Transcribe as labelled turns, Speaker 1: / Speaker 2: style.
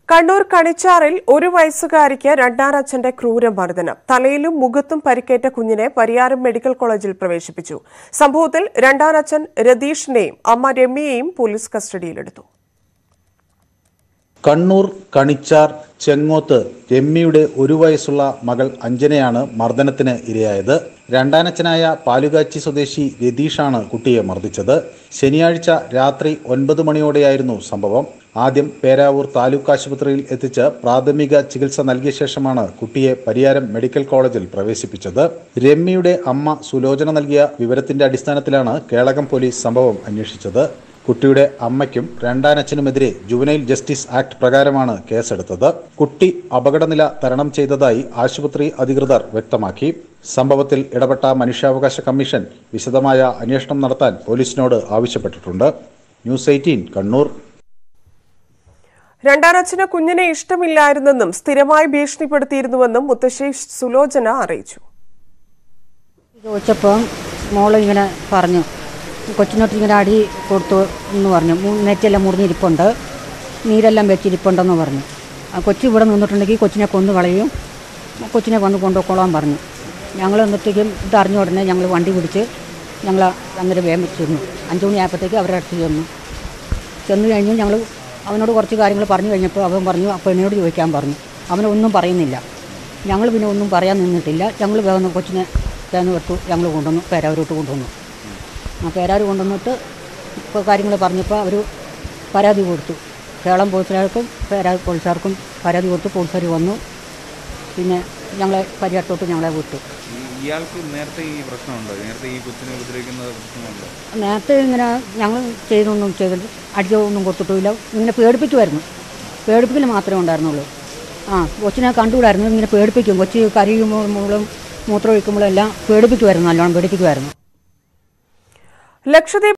Speaker 1: കണ്ണൂർ കണിച്ചാറിൽ ഒരു വയസ്സുകാരിക്ക് രണ്ടാനച്ഛന്റെ ക്രൂരമർദ്ദനം തലയിലും മുഖത്തും പരിക്കേറ്റ കുഞ്ഞിനെ പരിയാരം മെഡിക്കൽ കോളേജിൽ പ്രവേശിപ്പിച്ചു സംഭവത്തിൽ രണ്ടാനച്ഛൻ രതീഷിനെയും അമ്മ രമ്യയെയും പോലീസ് കസ്റ്റഡിയിലെടുത്തു
Speaker 2: കണ്ണൂർ കണിച്ചാർ ചെങ്ങോത്ത് രമ്യയുടെ ഒരു വയസ്സുള്ള മകൾ അഞ്ജനയാണ് മർദ്ദനത്തിന് ഇരയായത് രണ്ടാനച്ഛനായ പാലുകാച്ചി സ്വദേശി രതീഷാണ് കുട്ടിയെ മർദ്ദിച്ചത് ശനിയാഴ്ച രാത്രി ഒൻപത് മണിയോടെയായിരുന്നു സംഭവം ആദ്യം പേരാവൂർ താലൂക്ക് ആശുപത്രിയിൽ എത്തിച്ച് പ്രാഥമിക ചികിത്സ നൽകിയ ശേഷമാണ് കുട്ടിയെ പരിയാരം മെഡിക്കൽ കോളേജിൽ പ്രവേശിപ്പിച്ചത് രമ്യയുടെ അമ്മ സുലോചന നൽകിയ വിവരത്തിന്റെ അടിസ്ഥാനത്തിലാണ് കേളകം പോലീസ് സംഭവം അന്വേഷിച്ചത് കുട്ടിയുടെ അമ്മയ്ക്കും രണ്ടാനച്ഛനുമെതിരെ ജുവനൈൽ ജസ്റ്റിസ് ആക്ട് പ്രകാരമാണ് കേസെടുത്തത് കുട്ടി അപകടനില തരണം ചെയ്തതായി ആശുപത്രി അധികൃതർ വ്യക്തമാക്കി സംഭവത്തിൽ ഇടപെട്ട മനുഷ്യാവകാശ കമ്മീഷൻ വിശദമായ അന്വേഷണം നടത്താൻ പോലീസിനോട് ആവശ്യപ്പെട്ടിട്ടുണ്ട് ന്യൂസ് എയ്റ്റീൻ കണ്ണൂർ
Speaker 1: രണ്ടാനച്ഛന് കുഞ്ഞിനെ ഇഷ്ടമില്ലായിരുന്നെന്നും സ്ഥിരമായി ഭീഷണിപ്പെടുത്തിയിരുന്നുവെന്നും മുത്തശ്ശി സുലോചന അറിയിച്ചു
Speaker 3: ചോദിച്ചപ്പം മോള് ഇങ്ങനെ പറഞ്ഞു കൊച്ചിനോട്ട് ഇങ്ങനെ അടി കൊടുത്തു എന്ന് പറഞ്ഞു മൂ- നെറ്റെല്ലാം മുറിഞ്ഞിരിപ്പുണ്ട് നീരെല്ലാം വെച്ചിരിപ്പുണ്ടെന്ന് പറഞ്ഞു ആ കൊച്ചി ഇവിടെ നിന്നിട്ടുണ്ടെങ്കിൽ കൊച്ചിനെ കൊന്നു കളയും കൊച്ചിനെ വന്ന് കൊണ്ടുപോയിക്കോളാൻ പറഞ്ഞു ഞങ്ങൾ എന്നിട്ടേക്കും ഇത് അറിഞ്ഞ ഉടനെ ഞങ്ങൾ വണ്ടി പിടിച്ച് ഞങ്ങൾ അന്നേരം വേഗം ചെന്നു അഞ്ചു മണിയായപ്പോഴത്തേക്ക് അവരുടെ അടുത്ത് ചെന്നു ചെന്ന് കഴിഞ്ഞ് ഞങ്ങൾ അവനോട് കുറച്ച് കാര്യങ്ങൾ പറഞ്ഞു കഴിഞ്ഞപ്പോൾ അവൻ പറഞ്ഞു അപ്പോൾ എന്നോട് ചോദിക്കാൻ പറഞ്ഞു അവനൊന്നും പറയുന്നില്ല ഞങ്ങൾ പിന്നെ ഒന്നും പറയാൻ നിന്നിട്ടില്ല ഞങ്ങൾ വേഗം കൊച്ചിനെ വേഗം എടുത്തു ഞങ്ങൾ കൊണ്ടുവന്നു പേരാവരോട്ട് കൊണ്ടുവന്നു ആ പേരാവർ കൊണ്ടുവന്നിട്ട് ഇപ്പോൾ കാര്യങ്ങൾ പറഞ്ഞപ്പോൾ അവർ പരാതി കൊടുത്തു കേരളം പോലീസുകാർക്കും പേരാവൂർ പോലീസുകാർക്കും പരാതി കൊടുത്തു പോലീസുകാർ വന്നു പിന്നെ ഞങ്ങളെ പരിഹാരത്തോട്ട് ഞങ്ങളെ വിട്ടു
Speaker 4: ഈ- ഇയാൾക്ക് നേരത്തെ ഈ പ്രശ്നമുണ്ടോ നേരത്തെ ഈ കൊച്ചിനെ ഉപദ്രവിക്കുന്ന പ്രശ്നമുണ്ടോ
Speaker 3: നേരത്തെ ഇങ്ങനെ ഞങ്ങൾ ചെയ്തൊന്നും ചെയ്തിട്ട് അടിച്ചൊന്നും കൊടുത്തിട്ടുമില്ല ഇങ്ങനെ പേടിപ്പിക്കുമായിരുന്നു പേടിപ്പിക്കൽ മാത്രമേ ഉണ്ടായിരുന്നുള്ളൂ ആ കൊച്ചിനെ കണ്ടുകൂടായിരുന്നു ഇങ്ങനെ പേടിപ്പിക്കും കൊച്ചി കരയുമ്പോഴും മൂത്രം ഒഴിക്കുമ്പോഴും എല്ലാം പേടിപ്പിക്കുമായിരുന്നു നല്ലോണം പേടിപ്പിക്കുമായിരുന്നു
Speaker 1: ലക്ഷദ്വീപ്